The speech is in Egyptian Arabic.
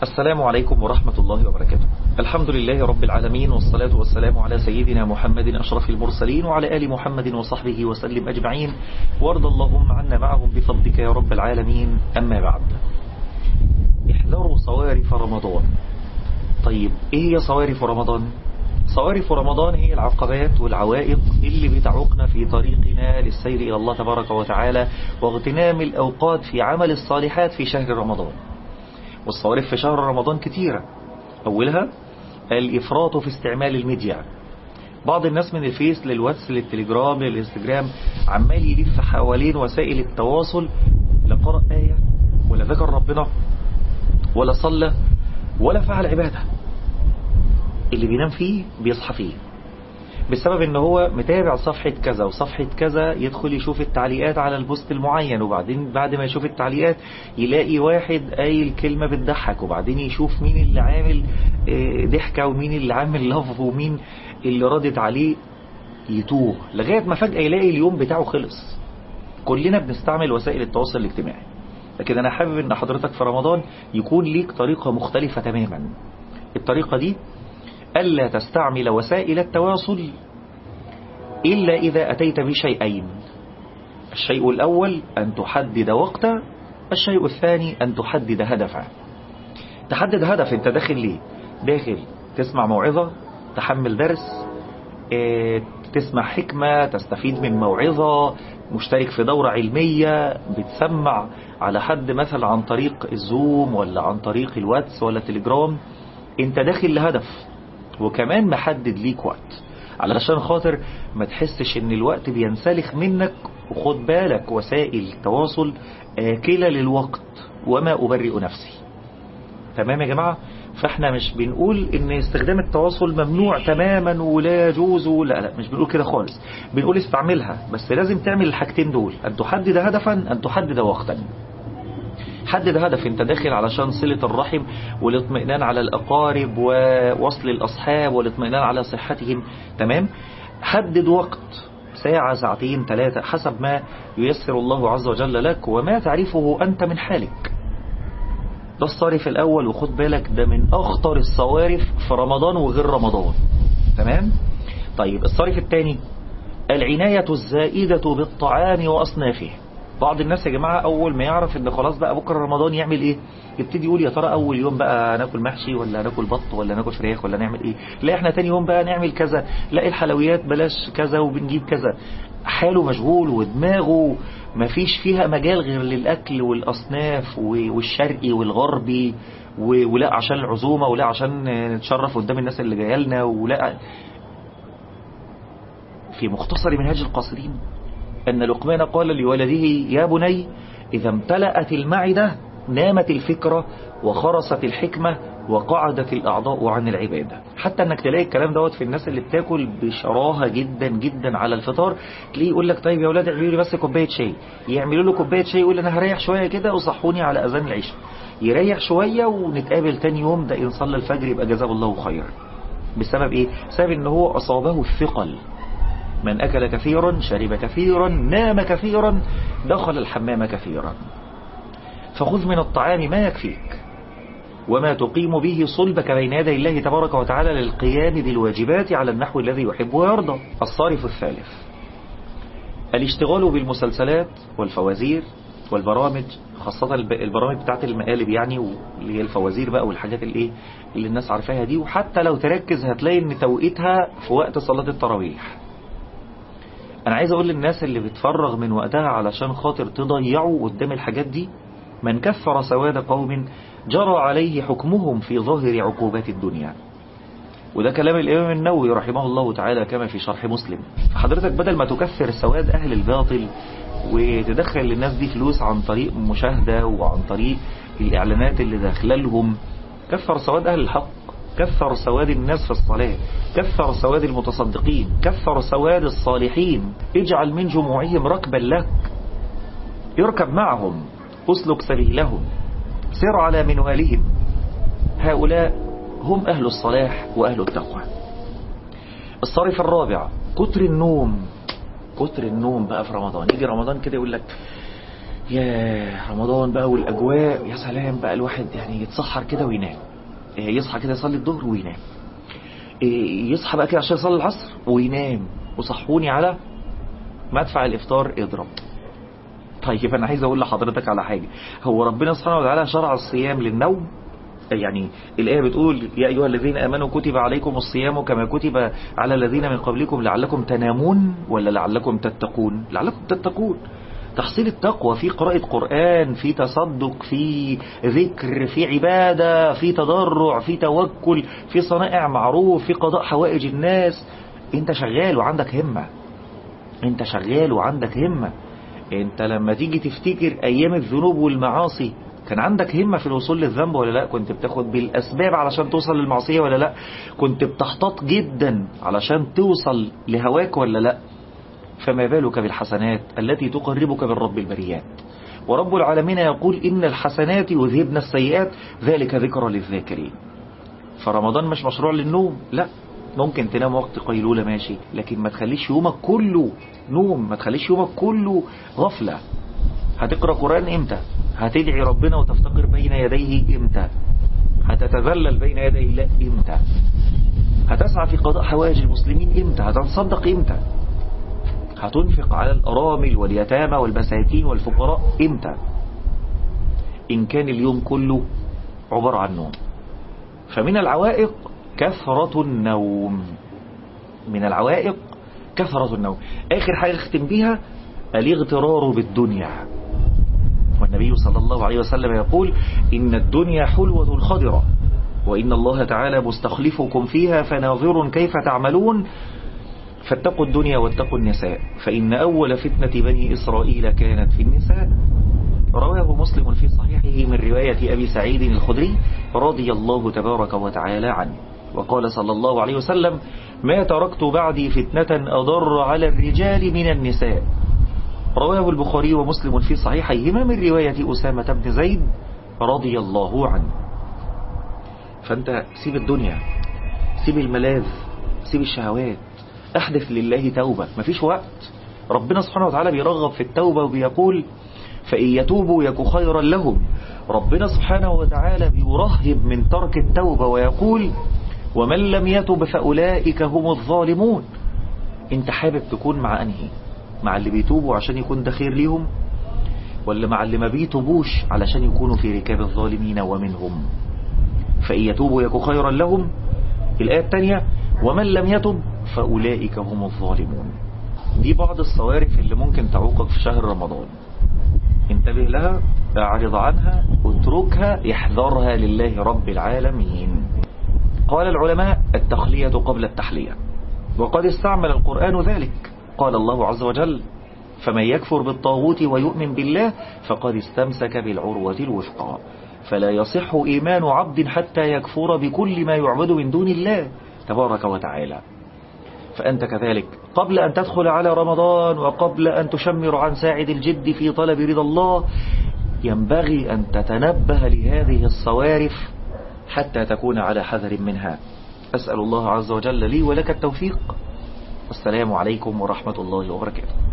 السلام عليكم ورحمة الله وبركاته الحمد لله رب العالمين والصلاة والسلام على سيدنا محمد أشرف المرسلين وعلى آل محمد وصحبه وسلم أجمعين وارض اللهم عنا معهم بفضلك يا رب العالمين أما بعد احذروا صوارف رمضان طيب ايه هي صوارف رمضان صوارف رمضان هي العقبات والعوائق اللي بتعوقنا في طريقنا للسير إلى الله تبارك وتعالى واغتنام الأوقات في عمل الصالحات في شهر رمضان والصوارف في شهر رمضان كتيرة أولها الإفراط في استعمال الميديا بعض الناس من الفيس للواتس للتليجرام للإنستجرام عمال يلف حوالين وسائل التواصل لا قرأ آية ولا ذكر ربنا ولا صلى ولا فعل عبادة اللي بينام فيه بيصحى فيه بسبب ان هو متابع صفحة كذا وصفحة كذا يدخل يشوف التعليقات على البوست المعين وبعدين بعد ما يشوف التعليقات يلاقي واحد قايل كلمة بتضحك وبعدين يشوف مين اللي عامل ضحكة ومين اللي عامل لف ومين اللي ردت عليه يتوه لغاية ما فجأة يلاقي اليوم بتاعه خلص كلنا بنستعمل وسائل التواصل الاجتماعي لكن انا حابب ان حضرتك في رمضان يكون ليك طريقة مختلفة تماما الطريقة دي ألا تستعمل وسائل التواصل إلا إذا أتيت بشيئين الشيء الأول أن تحدد وقتا الشيء الثاني أن تحدد هدفا تحدد هدف أنت داخل ليه داخل تسمع موعظة تحمل درس اه تسمع حكمة تستفيد من موعظة مشترك في دورة علمية بتسمع على حد مثلا عن طريق الزوم ولا عن طريق الواتس ولا التليجرام انت داخل لهدف وكمان محدد ليك وقت علشان خاطر ما تحسش ان الوقت بينسلخ منك وخد بالك وسائل التواصل آكلة للوقت وما أبرئ نفسي تمام يا جماعة فاحنا مش بنقول ان استخدام التواصل ممنوع تماما ولا يجوز لا لا مش بنقول كده خالص بنقول استعملها بس لازم تعمل الحاجتين دول ان تحدد هدفا ان تحدد وقتا حدد هدف انت داخل علشان صلة الرحم والاطمئنان على الأقارب ووصل الأصحاب والاطمئنان على صحتهم تمام حدد وقت ساعة ساعتين ثلاثة حسب ما ييسر الله عز وجل لك وما تعرفه أنت من حالك ده الصارف الأول وخد بالك ده من أخطر الصوارف في رمضان وغير رمضان تمام طيب الصارف الثاني العناية الزائدة بالطعام وأصنافه بعض الناس يا جماعة أول ما يعرف إن خلاص بقى بكرة رمضان يعمل إيه يبتدي يقول يا ترى أول يوم بقى ناكل محشي ولا ناكل بط ولا ناكل فراخ ولا نعمل إيه لا إحنا تاني يوم بقى نعمل كذا لا الحلويات بلاش كذا وبنجيب كذا حاله مشغول ودماغه مفيش فيها مجال غير للأكل والأصناف والشرقي والغربي ولا عشان العزومة ولا عشان نتشرف قدام الناس اللي جايه لنا ولا في مختصر منهاج القاصرين أن لقمان قال لولده يا بني إذا امتلأت المعدة نامت الفكرة وخرست الحكمة وقعدت الأعضاء عن العبادة حتى أنك تلاقي الكلام دوت في الناس اللي بتاكل بشراهة جدا جدا على الفطار تلاقيه يقول لك طيب يا أولاد اعملوا لي بس كوباية شاي يعملوا له كوباية شاي يقول أنا هريح شوية كده وصحوني على أذان العشاء يريح شوية ونتقابل تاني يوم ده إن صلى الفجر يبقى جزاه الله خيرا بسبب إيه؟ بسبب إن هو أصابه الثقل من أكل كثيرا شرب كثيرا نام كثيرا دخل الحمام كثيرا فخذ من الطعام ما يكفيك وما تقيم به صلبك بين يدي الله تبارك وتعالى للقيام بالواجبات على النحو الذي يحب ويرضى الصارف الثالث الاشتغال بالمسلسلات والفوازير والبرامج خاصة البرامج بتاعت المقالب يعني واللي هي الفوازير بقى والحاجات اللي ايه اللي الناس عارفاها دي وحتى لو تركز هتلاقي ان توقيتها في وقت صلاة التراويح انا عايز اقول للناس اللي بتفرغ من وقتها علشان خاطر تضيعوا قدام الحاجات دي من كثر سواد قوم جرى عليه حكمهم في ظاهر عقوبات الدنيا وده كلام الإمام النووي رحمه الله تعالى كما في شرح مسلم فحضرتك بدل ما تكثر سواد أهل الباطل وتدخل للناس دي فلوس عن طريق مشاهدة وعن طريق الإعلانات اللي داخله لهم كثر سواد أهل الحق كثر سواد الناس في الصلاة كثر سواد المتصدقين كثر سواد الصالحين اجعل من جموعهم ركبا لك اركب معهم اسلك سبيلهم سر على منوالهم هؤلاء هم أهل الصلاح وأهل التقوى الصرف الرابع كتر النوم كتر النوم بقى في رمضان يجي رمضان كده يقول لك يا رمضان بقى والأجواء يا سلام بقى الواحد يعني يتسحر كده وينام يصحى كده يصلي الظهر وينام يصحى بقى كده عشان يصلي العصر وينام وصحوني على مدفع الإفطار اضرب طيب أنا عايز أقول لحضرتك على حاجة هو ربنا سبحانه وتعالى شرع الصيام للنوم يعني الآية بتقول يا أيها الذين آمنوا كتب عليكم الصيام كما كتب على الذين من قبلكم لعلكم تنامون ولا لعلكم تتقون لعلكم تتقون تحصيل التقوى في قراءة قرآن في تصدق في ذكر في عبادة في تضرع في توكل في صنائع معروف في قضاء حوائج الناس انت شغال وعندك همة انت شغال وعندك همة انت لما تيجي تفتكر ايام الذنوب والمعاصي كان عندك همة في الوصول للذنب ولا لا كنت بتاخد بالأسباب علشان توصل للمعصية ولا لا كنت بتحتاط جدا علشان توصل لهواك ولا لا فما بالك بالحسنات التي تقربك من رب البريات ورب العالمين يقول إن الحسنات يذهبن السيئات ذلك ذكرى للذاكرين فرمضان مش مشروع للنوم لا ممكن تنام وقت قيلولة ماشي لكن ما تخليش يومك كله نوم ما تخليش يومك كله غفلة هتقرأ قرآن امتى هتدعي ربنا وتفتقر بين يديه امتى هتتذلل بين يدي الله امتى هتسعى في قضاء حوائج المسلمين امتى هتتصدق امتى هتنفق على الأرامل واليتامى والبساتين والفقراء امتى إن كان اليوم كله عبارة عن نوم فمن العوائق كثرة النوم من العوائق كثرة النوم آخر حاجة اختم بيها الاغترار بالدنيا والنبي صلى الله عليه وسلم يقول إن الدنيا حلوة خضرة وإن الله تعالى مستخلفكم فيها فناظر كيف تعملون فاتقوا الدنيا واتقوا النساء فإن أول فتنة بني إسرائيل كانت في النساء رواه مسلم في صحيحه من رواية أبي سعيد الخدري رضي الله تبارك وتعالى عنه وقال صلى الله عليه وسلم ما تركت بعدي فتنة أضر على الرجال من النساء رواه البخاري ومسلم في صحيحيهما من رواية أسامة بن زيد رضي الله عنه فأنت سيب الدنيا سيب الملاذ سيب الشهوات احدث لله توبة مفيش وقت ربنا سبحانه وتعالى بيرغب في التوبة وبيقول فإن يتوبوا يك خيرا لهم ربنا سبحانه وتعالى بيرهب من ترك التوبة ويقول ومن لم يتب فأولئك هم الظالمون انت حابب تكون مع أنهي مع اللي بيتوبوا عشان يكون ده خير ليهم ولا مع اللي ما بيتوبوش علشان يكونوا في ركاب الظالمين ومنهم فإن يتوبوا يك خيرا لهم الآية الثانية ومن لم يتب فأولئك هم الظالمون دي بعض الصوارف اللي ممكن تعوقك في شهر رمضان انتبه لها اعرض عنها اتركها احذرها لله رب العالمين قال العلماء التخلية قبل التحلية وقد استعمل القرآن ذلك قال الله عز وجل فمن يكفر بالطاغوت ويؤمن بالله فقد استمسك بالعروة الوثقى فلا يصح إيمان عبد حتى يكفر بكل ما يعبد من دون الله تبارك وتعالى فأنت كذلك قبل أن تدخل على رمضان وقبل أن تشمر عن ساعد الجد في طلب رضا الله ينبغي أن تتنبه لهذه الصوارف حتى تكون على حذر منها أسأل الله عز وجل لي ولك التوفيق والسلام عليكم ورحمة الله وبركاته